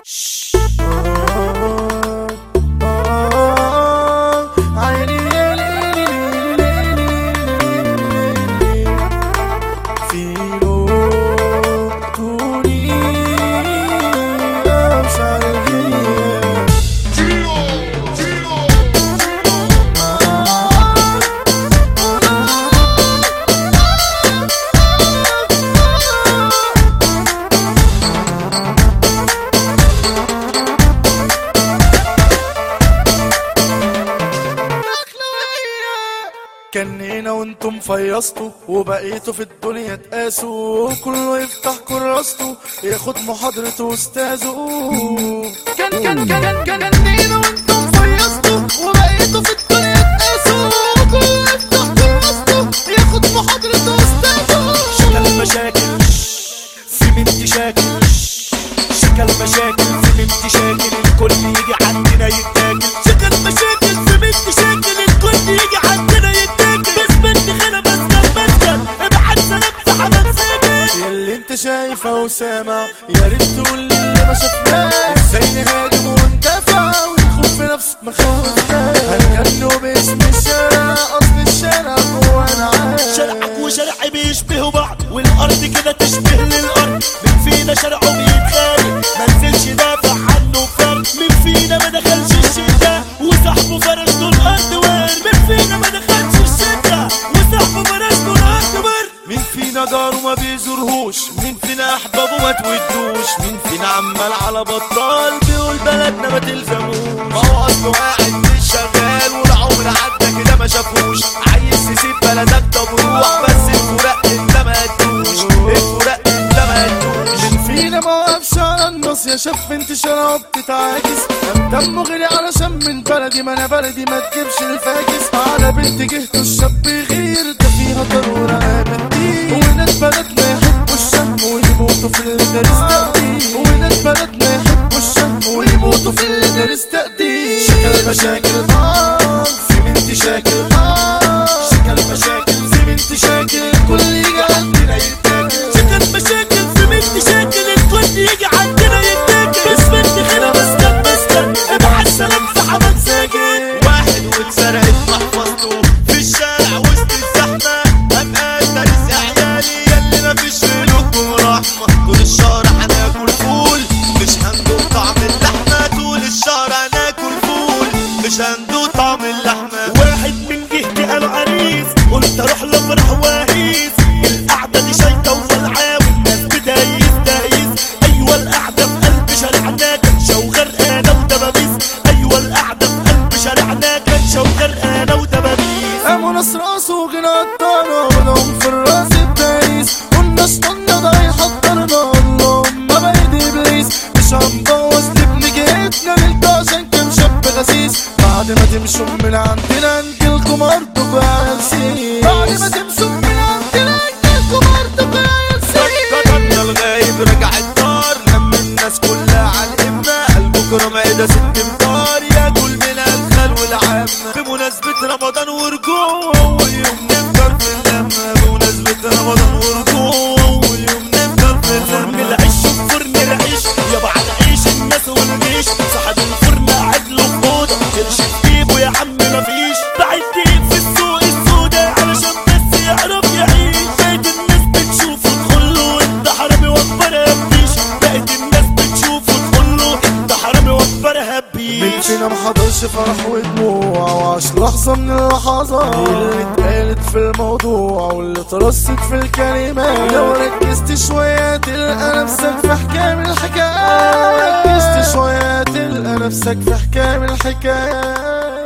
عيني يا ليلي ليلي ليلي فيلو توني أمشى الغياب كنينا وانتم فيصتوا وبقيتوا في الدنيا تقاسوا كله يفتح كراسته ياخد محاضرة استاذه كان كان كان كان كنينا وانتم فيصتوا وبقيتوا في الدنيا تقاسوا كله يفتح كراسته ياخد محاضرة استاذه شكل مشاكل في بنت شاكل شكل مشاكل في بنت شاكل الكل يجي عندنا يتاكل شكل مشاكل في بنت شاكل الكل يجي عندنا يتاكل بس بنت خنا بس كان مسكن ابعت سلام في حمام ساكن ياللي انت شايفه وسامع يا ريت تقول لي اللي ما شفناه ازاي نهاجم وندافع ونخوف في نفس مخاوفنا هنغنوا باسم الشارع اصل الشارع جوانا عارف شرعك وشرعي بيشبهوا بعض والارض كده تشبه للارض مين فينا شرعه بيتخانق ما نزلش دافع عنه فرد مين فينا ما دخلش الشتا وصاحبه فرش له الارض وار مين فينا ما دخلش الشتا وصاحبه فرش له الارض وار مين فينا جاره ما بيزورهوش مين فينا احبابه ما تودوش مين فينا عمال على بطال بيقول بلدنا ما تلزموش ما هو اصله قاعد مش شغال والعمر عدى كده ما شافوش عايز تسيب بلدك طب روح بس الفراق انت ما هتدوش الفراق انت ما هتدوش مين فينا ما وقفش على النص يا شاف انت شراب بتتعاكس قام دمه غلي علشان من بلدي ما انا بلدي ما تجيبش الفاكس على بنت جهته الشاب يغير ده فيها ضرورة قابلتي وناس بلدنا يحبوا الشم ويموتوا في اللي دارس تقدير وناس بلدنا يحبوا الشم ويموتوا في اللي دارس تقدير شكل مشاكل اه في بنت شاكل اه شكل مشاكل في بنت شاكل كل يجي عندنا يتاكل شكل مشاكل في بنت شاكل الكل يجي عندنا يتاكل بس بنت خنا مسكن مسكن ابعت سلام في حمام ساكن واحد واتسرقت محفظته في الشارع وسط الزحمة قام قال دارس عيالي ياللي مفيش فيكم رحمة طول الشهر هناكل فول مش هندوق طعم اللحمة طول الشهر هناكل فول مش هندوق طعم اللحمة واحد من جهتي قال عريس قلت اروح لفرح واهيس القعده دي شايطه وفلعه والناس بدايس دايس ايوه القعده في قلب شارعنا كنشه وغرقانه ودبابيس ايوه القعده في قلب شارعنا كنشه وغرقانه ودبابيس قاموا ناس راسه وجنا الطارة ولهم في الراس الدايس كنا شطنا ده يحضرنا اللهم بيد ابليس مش هنبوظ لابن جهتنا انت عشان كم شاب غسيس بعد ما تمشوا من عندنا نجيلكم ارضكم يا عيال بعد ما تمشوا من عندنا نجيلكم ارضكم يا عيال قطعنا الغايب رجع الدار لم الناس كلها على الإمة البكرة معدة ست امتار ياكل من الخل والعامة بمناسبة رمضان ورجوع أول يوم نفطر في اللمة بمناسبة رمضان ورجوع أول يوم نفطر في فرن اللمة العيش وفرن العيش يا بعد عيش الناس والجيش صاحب الفرن قاعد له في اوضه قرش في جيبه يا عم مفيش بعد دقيق في السوق السودا علشان بس يعرف يعيش بقيت الناس بتشوفه تقول له انت حرامي وفرها بيش بقيت الناس بتشوفه تقول له انت حرامي وفرها مين بيش فينا محضرش فرح ودموع وعاش لحظة من اللحظات اللي اتقالت في الموضوع واللي ترصت في الكلمات لو ركزت شوية تلقى نفسك في حكاية من الحكايات ركزت شوية تلقى نفسك في حكاية من الحكايات